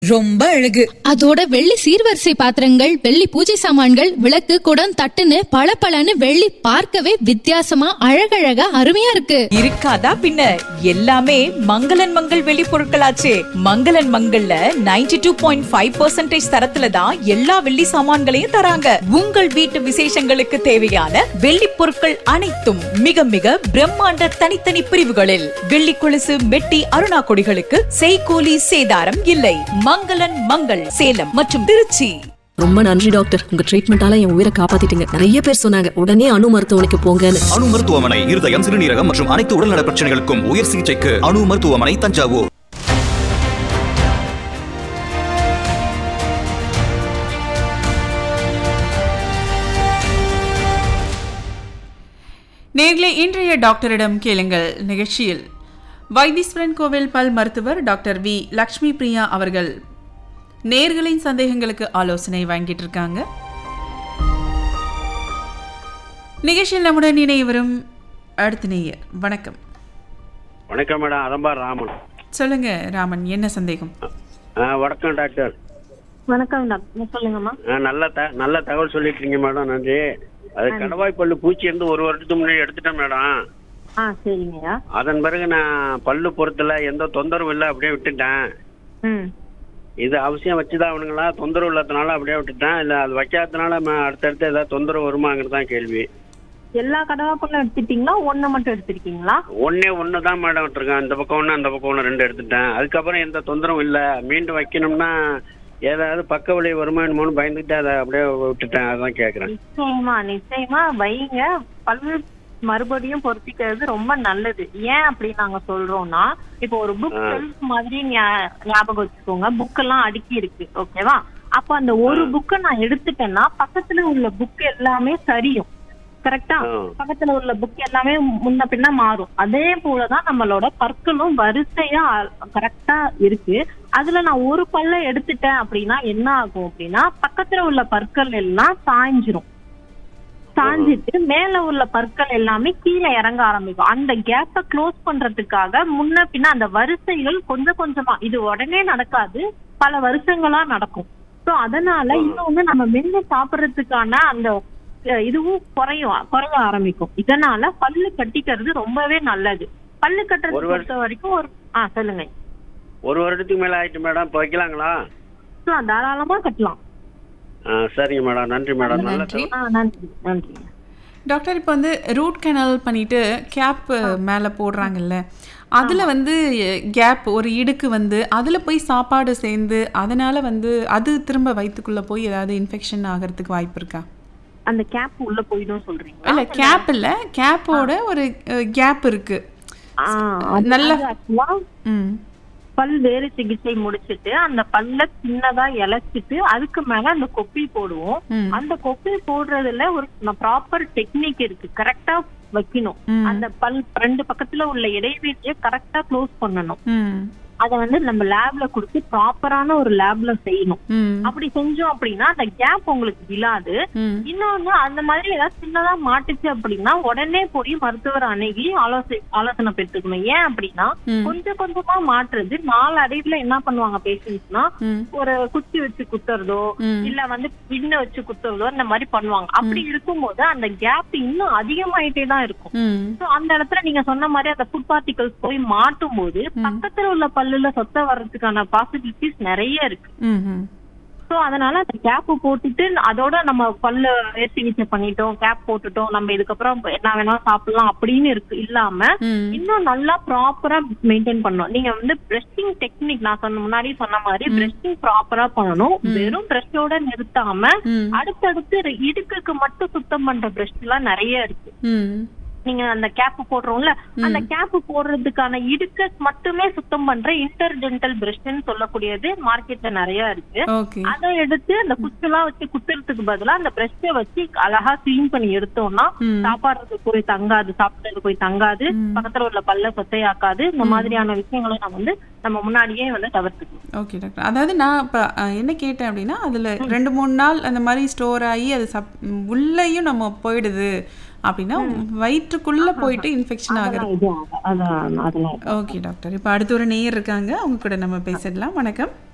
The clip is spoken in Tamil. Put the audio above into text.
ரொம்ப அழகு அதோட வெள்ளி சீர்வரிசை பாத்திரங்கள் வெள்ளி பூஜை சாமான்கள் விளக்கு குடம் தட்டுன்னு பளபளன்னு வெள்ளி பார்க்கவே வித்தியாசமா அழகழகா அருமையா இருக்கு இருக்காதா பின்ன எல்லாமே மங்களன் மங்கள் வெளி பொருட்களாச்சே மங்களன் மங்கள்ல 92.5% டூ பாயிண்ட் ஃபைவ் தரத்துல தான் எல்லா வெள்ளி சாமான்களையும் தராங்க உங்கள் வீட்டு விசேஷங்களுக்கு தேவையான வெள்ளி பொருட்கள் அனைத்தும் மிக மிக பிரம்மாண்ட தனித்தனி பிரிவுகளில் வெள்ளி கொலுசு மெட்டி அருணா கொடிகளுக்கு செய்கூலி சேதாரம் இல்லை மங்களன் மங்கள் சேலம் மற்றும் திருச்சி ரொம்ப நன்றி டாக்டர் உங்க ட்ரீட்மெண்டால என் உயிரை காப்பாத்திட்டீங்க நிறைய பேர் சொன்னாங்க உடனே அணு மருத்துவமனைக்கு போங்கன்னு அணு மருத்துவமனை இருதயம் சிறுநீரகம் மற்றும் அனைத்து உடல்நல பிரச்சனைகளுக்கும் உயர் சிகிச்சைக்கு அணு மருத்துவமனை தஞ்சாவூர் நேர்களே இன்றைய டாக்டரிடம் கேளுங்கள் நிகழ்ச்சியில் வைத்தீஸ்வரன் கோவில் பல் மருத்துவர் டாக்டர் வி லக்ஷ்மி பிரியா அவர்கள் நேர்களின் சந்தேகங்களுக்கு ஆலோசனை வழங்கிட்டு இருக்காங்க நிகழ்ச்சியில் நம்முடன் இணைய வரும் அடுத்த நேயர் வணக்கம் வணக்கம் மேடம் அதம்பா ராமன் சொல்லுங்க ராமன் என்ன சந்தேகம் ஆ வணக்கம் டாக்டர் வணக்கம் டாக்டர் சொல்லுங்கம்மா ஆ நல்ல த நல்ல தகவல் சொல்லிட்டீங்க மேடம் நன்றி அது கடவாய் பல்லு பூச்சி இருந்து ஒரு வருடத்துக்கு முன்னாடி எடுத்துட்டேன் மேடம் ஆ சரிங்கய்யா அதன் பிறகு நான் பல்லு பொறுத்துல எந்த தொந்தரவும் இல்லை அப்படியே விட்டுட்டேன் ம் இது அவசியம் வச்சுதான் அவனுங்களா தொந்தரவு இல்லாதனால அப்படியே விட்டுட்டேன் இல்லை அது வைக்காதனால ம- அடுத்தடுத்து ஏதாவது தொந்தரவு வருமாங்கிறது தான் கேள்வி எல்லா கடவாப்பழம் எடுத்துட்டீங்களா ஒண்ணு மட்டும் எடுத்திருக்கீங்களா ஒன்னே ஒன்று தான் மேடம் விட்டுருக்கேன் இந்த பக்கம் ஒன்று அந்த பக்கம் ஒன்று ரெண்டு எடுத்துட்டேன் அதுக்கப்புறம் எந்த தொந்தரவும் இல்லை மீண்டும் வைக்கணும்னா ஏதாவது பக்க வழி வருமானமோன்னு பயந்துட்டு அதை அப்படியே விட்டுட்டேன் அதான் கேட்குறேன் நிச்சயமா நிச்சயமா வைங்க பல்லு மறுபடியும் பொருத்திக்கிறது ரொம்ப நல்லது ஏன் அப்படி நாங்க சொல்றோம்னா இப்போ ஒரு புக் செல்ஃப் மாதிரி ஞா- ஞாபகம் வச்சுக்கோங்க புக் எல்லாம் அடுக்கி இருக்கு ஓகேவா அப்ப அந்த ஒரு புக்கை நான் எடுத்துட்டேன்னா பக்கத்துல உள்ள புக் எல்லாமே சரியும் கரெக்டா ஆ. பக்கத்துல உள்ள புக் எல்லாமே முன்ன பின்ன மாறும் அதே போலதான் நம்மளோட பற்களும் வரிசையா கரெக்டா இருக்கு அதுல நான் ஒரு பல்ல எடுத்துட்டேன் அப்படின்னா என்ன ஆகும் அப்படின்னா பக்கத்துல உள்ள பற்கள் எல்லாம் சாய்ஞ்சிரும் சாஞ்சிட்டு மேல உள்ள பற்கள் எல்லாமே கீழே இறங்க ஆரம்பிக்கும் அந்த கேப்ப க்ளோஸ் பண்றதுக்காக முன்ன பின்ன அந்த வரிசைகள் கொஞ்சம் கொஞ்சமா இது உடனே நடக்காது பல வருஷங்களா நடக்கும் சோ அதனால இன்னொன்னு நம்ம மென்னு சாப்பிடுறதுக்கான அந்த அஹ், இதுவும் குறையும் குறைய ஆரம்பிக்கும் இதனால பல்லு கட்டிக்கிறது ரொம்பவே நல்லது பல்லு கட்டுறது ஒரு வருஷம் பொறுத்த வரைக்கும் ஒரு ஆ சொல்லுங்க ஒரு வருடத்துக்கு மேலே ஆயிட்டு மேடம் இப்போ வைக்கலாங்களா So, தாராளமா கட்டலாம் ஆ சரிங்க மேடம் நன்றி மேடம் நல்ல நன்றி ஆ நன்றி நன்றி டாக்டர் இப்போ வந்து ரூட் கெனல் பண்ணிட்டு கேப் மேலே போடுறாங்கல்ல அதில் வந்து கேப் ஒரு இடுக்கு வந்து அதில் போய் சாப்பாடு சேர்ந்து அதனால வந்து அது திரும்ப வயிற்றுக்குள்ளே போய் ஏதாவது இன்ஃபெக்ஷன் ஆகிறதுக்கு வாய்ப்பு இருக்கா அந்த கேப் உள்ள போயிடும் சொல்றீங்க இல்லை கேப் இல்லை கேப்போட ஒரு கேப் இருக்கு நல்ல- ஆக்சுவலா ம் பல் வேறு சிகிச்சை முடிச்சிட்டு அந்த பல்ல சின்னதா இழைச்சிட்டு அதுக்கு மேல அந்த கொப்பி போடுவோம் ம். அந்த கொப்பி போடுறதுல ஒரு ப்ராப்பர் டெக்னிக் இருக்கு கரெக்டா வைக்கணும் ம். அந்த பல் ரெண்டு பக்கத்துல உள்ள இடைவெளியை கரெக்டா க்ளோஸ் பண்ணணும் ம் அத வந்து நம்ம லேப்ல கொடுத்து ப்ராப்பரான ஒரு லேப்ல செய்யணும் ம் அப்படி செஞ்சோம் அப்படின்னா அந்த கேப் உங்களுக்கு விழாது ம் இன்னொன்னு அந்த மாதிரி ஏதாவது சின்னதா மாட்டுச்சு அப்படின்னா உடனே போய் மருத்துவர் அணுகி ஆலோசனை ஆலோசனை பெற்றுக்கணும் ஏன் அப்படின்னா ம். கொஞ்சம் கொஞ்சமா மாற்றுறது நாலு அடைவுல என்ன பண்ணுவாங்க பேஷண்ட்ஸ்னா ம் ஒரு குச்சி வச்சு குத்துறதோ ம். இல்ல வந்து பின்ன வச்சு குத்துறதோ இந்த மாதிரி பண்ணுவாங்க அப்படி இருக்கும்போது அந்த கேப் இன்னும் அதிகமாயிட்டே தான் இருக்கும் ம் So, அந்த இடத்துல நீங்க சொன்ன மாதிரி அந்த ஃபுட் பார்ட்டிகல்ஸ் போய் மாட்டும் போது பக்கத்துல உள்ள பல்லுல சொத்த வர்றதுக்கான பாசிபிலிட்டிஸ் நிறைய இருக்கு ம் ம் சோ அதனால அந்த கேப் போட்டுட்டு அதோட நம்ம பல்ல வேர் சிகிச்சை பண்ணிட்டோம் கேப் போட்டுட்டோம் நம்ம இதுக்கப்புறம் என்ன வேணாலும் சாப்பிடலாம் அப்படின்னு இருக்கு இல்லாம ம் இன்னும் நல்லா ப்ராப்பரா மெயின்டைன் பண்ணணும் நீங்க வந்து பிரஷிங் டெக்னிக் நான் சொன்ன முன்னாடி சொன்ன மாதிரி பிரஷிங் ப்ராப்பரா பண்ணணும் வெறும் பிரஷோட நிறுத்தாம ம். அடுத்தடுத்து இடுக்குக்கு மட்டும் சுத்தம் பண்ற பிரஷ் எல்லாம் நிறைய இருக்கு ம் நீங்க அந்த கேப் போடுறோம்ல அந்த கேப் போடுறதுக்கான இடுக்க மட்டுமே சுத்தம் பண்ற இன்டர்டென்டல் பிரஷ்ன்னு சொல்லக்கூடியது மார்க்கெட்ல நிறைய இருக்கு ஓகே அதை எடுத்து அந்த குச்செல்லாம் வச்சு குத்துறதுக்கு பதிலா அந்த பிரஷ்ஷ வச்சு அழகா க்ளீன் பண்ணி எடுத்தோம்னா ம். சாப்பாடுறது போய் தங்காது சாப்பிட்டது போய் தங்காது பக்கத்துல உள்ள பல்ல சொத்தையாக்காது இந்த மாதிரியான விஷயங்களை நம்ம வந்து நம்ம முன்னாடியே வந்து தவிர்த்துக்கணும் ஓகே டாக்டர் அதாவது நான் இப்போ என்ன கேட்டேன் அப்படின்னா அதில் ரெண்டு மூணு நாள் அந்த மாதிரி ஸ்டோர் ஆகி அது சப் உள்ளேயும் நம்ம போயிடுது அப்படின்னா வயிற்றுக்குள்ளே போயிட்டு இன்ஃபெக்ஷன் ஆகுது அதெல்லாம் இது ஆகா- அதான் அதெல்லாம் ஓகே டாக்டர் இப்போ அடுத்து ஒரு நேயர் இருக்காங்க அவங்க கூட நம்ம பேசிடலாம் வணக்கம்